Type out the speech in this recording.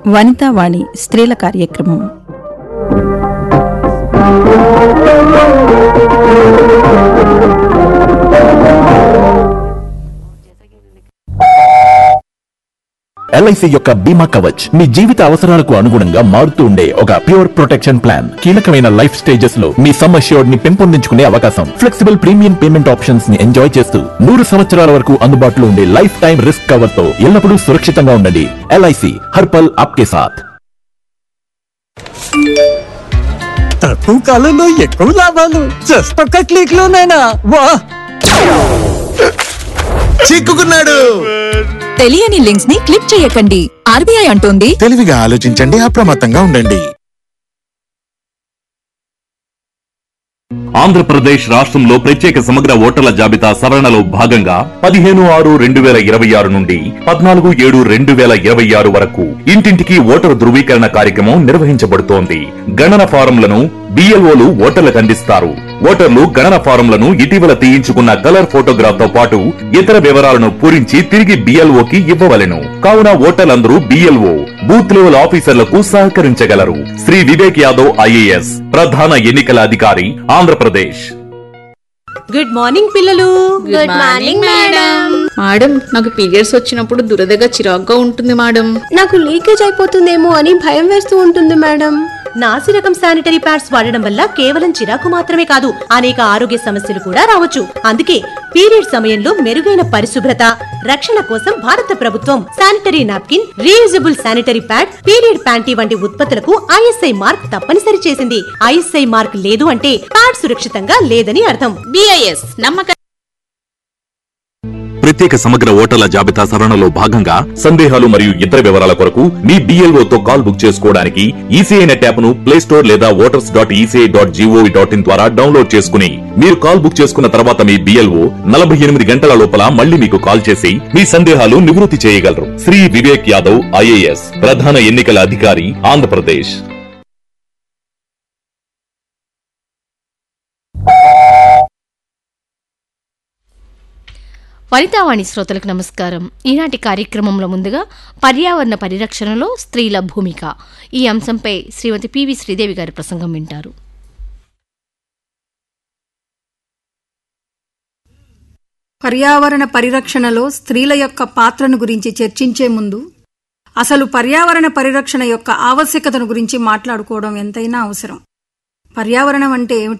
వనితావాణి స్త్రీల కార్యక్రమం ఎల్ఐసి యొక్క బీమా కవచ్ మీ జీవిత అవసరాలకు అనుగుణంగా మారుతూ ఉండే ఒక ప్యూర్ ప్రొటెక్షన్ ప్లాన్ కీలకమైన లైఫ్ స్టేజెస్ లో మీ సమ్ అష్యూర్డ్ ని పెంపొందించుకునే అవకాశం ఫ్లెక్సిబుల్ ప్రీమియం పేమెంట్ ఆప్షన్స్ ని ఎంజాయ్ చేస్తూ నూరు సంవత్సరాల వరకు అందుబాటులో ఉండే లైఫ్ టైం రిస్క్ కవర్ తో ఎల్లప్పుడూ సురక్షితంగా ఉండండి ఎల్ఐసి హర్పల్ ఆప్కే సాథ్ తక్కువ కాలంలో ఎక్కువ లాభాలు జస్ట్ ఒక్క క్లిక్ లోనైనా వా చిక్కుకున్నాడు తెలియని లింక్స్ ని క్లిక్ చేయకండి ఆర్బీఐ అంటోంది తెలివిగా ఆలోచించండి అప్రమత్తంగా ఉండండి ఆంధ్రప్రదేశ్ రాష్ట్రంలో ప్రత్యేక సమగ్ర ఓటర్ల జాబితా సవరణలో భాగంగా పదిహేను ఆరు రెండు వేల ఇరవై ఆరు నుండి పద్నాలుగు ఏడు రెండు వేల ఇరవై ఆరు వరకు ఇంటింటికి ఓటరు ధృవీకరణ కార్యక్రమం నిర్వహించబడుతోంది గణన ఫారంలను బిఎల్ఓలు ఓటర్లకు అందిస్తారు ఓటర్లు గణన ఫారంలను ఇటీవల తీయించుకున్న కలర్ ఫోటోగ్రాఫ్ తో పాటు ఇతర వివరాలను పూరించి తిరిగి బిఎల్ఓకి ఇవ్వవలెను కావున ఓటర్లందరూ బిఎల్ఓ బూత్ లెవెల్ ఆఫీసర్లకు సహకరించగలరు శ్రీ వివేక్ యాదవ్ ఐఏఎస్ ప్రధాన ఎన్నికల అధికారి ఆంధ్రప్రదేశ్ గుడ్ మార్నింగ్ పిల్లలు గుడ్ మార్నింగ్ మేడం మేడం నాకు పీరియడ్స్ వచ్చినప్పుడు దురదగా చిరాగ్గా ఉంటుంది మేడం నాకు లీకేజ్ అయిపోతుందేమో అని భయం వేస్తూ ఉంటుంది మేడం నాసి రకం శానిటరీ ప్యాడ్స్ వాడడం వల్ల కేవలం చిరాకు మాత్రమే కాదు అనేక ఆరోగ్య సమస్యలు కూడా రావచ్చు అందుకే పీరియడ్ సమయంలో మెరుగైన పరిశుభ్రత రక్షణ కోసం భారత ప్రభుత్వం sanitary napkin reusable sanitary pad period panty వంటి ఉత్పత్తులకు ఐఎస్ఐ మార్క్ తప్పనిసరి చేసింది ఐఎస్ఐ మార్క్ లేదు అంటే ప్యాడ్ సురక్షితంగా లేదని అర్థం బిఐఎస్ నమ్మక ప్రత్యేక సమగ్ర ఓటర్ల జాబితా సవరణలో భాగంగా సందేహాలు మరియు ఇతర వివరాల కొరకు మీ BLO తో కాల్ బుక్ చేసుకోవడానికి ఈసీఐ నెట్ యాప్ ను ప్లే స్టోర్ లేదా voters dot ECI dot G O V dot in ద్వారా డౌన్లోడ్ చేసుకుని మీరు కాల్ బుక్ చేసుకున్న తర్వాత మీ బిఎల్ఓ నలభై ఎనిమిది గంటల లోపల మళ్ళీ మీకు కాల్ చేసి మీ సందేహాలు నివృత్తి చేయగలరు శ్రీ వివేక్ యాదవ్ ఐఏఎస్ ప్రధాన ఎన్నికల అధికారి ఆంధ్రప్రదేశ్ వనితావాణి శ్రోతలకు నమస్కారం ఈనాటి కార్యక్రమంలో ముందుగా పర్యావరణ పరిరక్షణలో స్త్రీల భూమిక ఈ అంశంపై శ్రీమతి పివి శ్రీదేవి గారి ప్రసంగం వింటారు పర్యావరణ పరిరక్షణలో స్త్రీల యొక్క పాత్రను గురించి చర్చించే ముందు అసలు పర్యావరణ పరిరక్షణ యొక్క ఆవశ్యకతను గురించి మాట్లాడుకోవడం ఎంతైనా అవసరం పర్యావరణం అంటే ఏమిటి